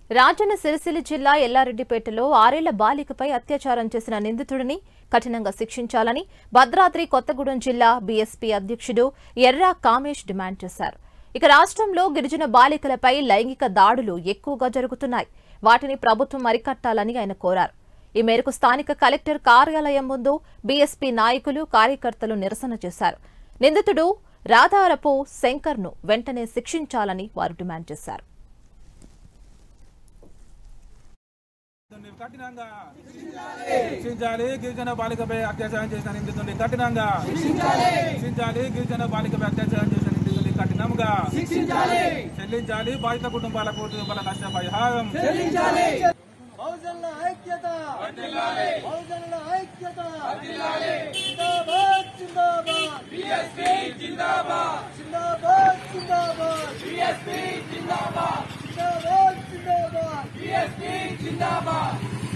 రాజన్న సిరిసిల్ల జిల్లా ఎల్లారెడ్డిపేటలో ఆరేళ్ల బాలికపై అత్యాచారం చేసిన నిందితుడిని కఠినంగా శిక్షించాలని భద్రాద్రి కొత్తగూడెం జిల్లా బీఎస్పీ అధ్యక్షుడు ఎర్రా కామేష్ డిమాండ్ చేశారు ఇక రాష్ట్రంలో గిరిజన బాలికలపై లైంగిక దాడులు ఎక్కువగా జరుగుతున్నాయి వాటిని ప్రభుత్వం అరికట్టాలని ఆయన కోరారు ఈ మేరకు స్థానిక కలెక్టర్ కార్యాలయం ముందు బీఎస్పీ నాయకులు కార్యకర్తలు నిరసన చేశారు నిందితుడు రాధారపు శంకర్ను వెంటనే శిక్షించాలని వారు డిమాండ్ చేశారు నిందితుడిని కఠినంగా శిక్షించాలి గిరిజన బాలికపై అత్యాచారం చేసిన నిందితుడిని కఠినంగా శిక్షించాలి గిరిజన బాలికపై అత్యాచారం చేసిన నిందితుడిని కఠినంగా చెల్లించాలి బాధిత కుటుంబాలకు కుటుంబాల నష్టపరిహారం బహుజనుల ఐక్యత బహుజనుల ఐక్యత జిందాబాద్ జిందాబాద్ బిఎస్పీ జిందాబాద్ జిందాబాద్ జిందాబాద్ బిఎస్పీ జిందాబాద్ జిందాబాద్ జిందాబాద్ బిఎస్పీ జిందాబాద్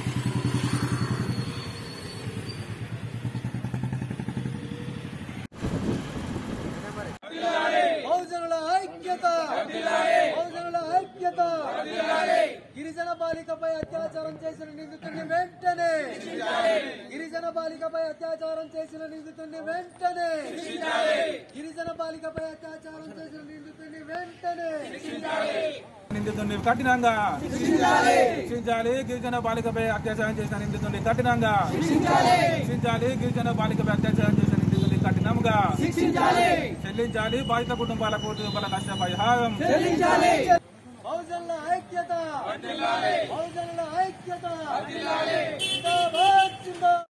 బహుజనుల ఐక్యత బహుజనుల ఐక్యత గిరిజన బాలికపై అత్యాచారం చేసిన నిందితుడిని వెంటనే గిరిజన బాలికపై అత్యాచారం చేసిన నిందితుడిని వెంటనే గిరిజన బాలికపై అత్యాచారం చేసిన నిందితుడిని వెంటనే నిందితుడిని కఠినంగా శిక్షించాలి గిరిజన బాలికపై అత్యాచారం చేసిన నిందితుడిని కఠినంగా శిక్షించాలి గిరిజన బాలికపై అత్యాచారం చేసిన నిందితుడిని కఠినంగా చెల్లించాలి బాధిత కుటుంబాలకు కుటుంబాల నష్టపరిహారం బహుజనుల ఐక్యత బహుజనుల ఐక్యత జిందాబాద్ జిందాబాద్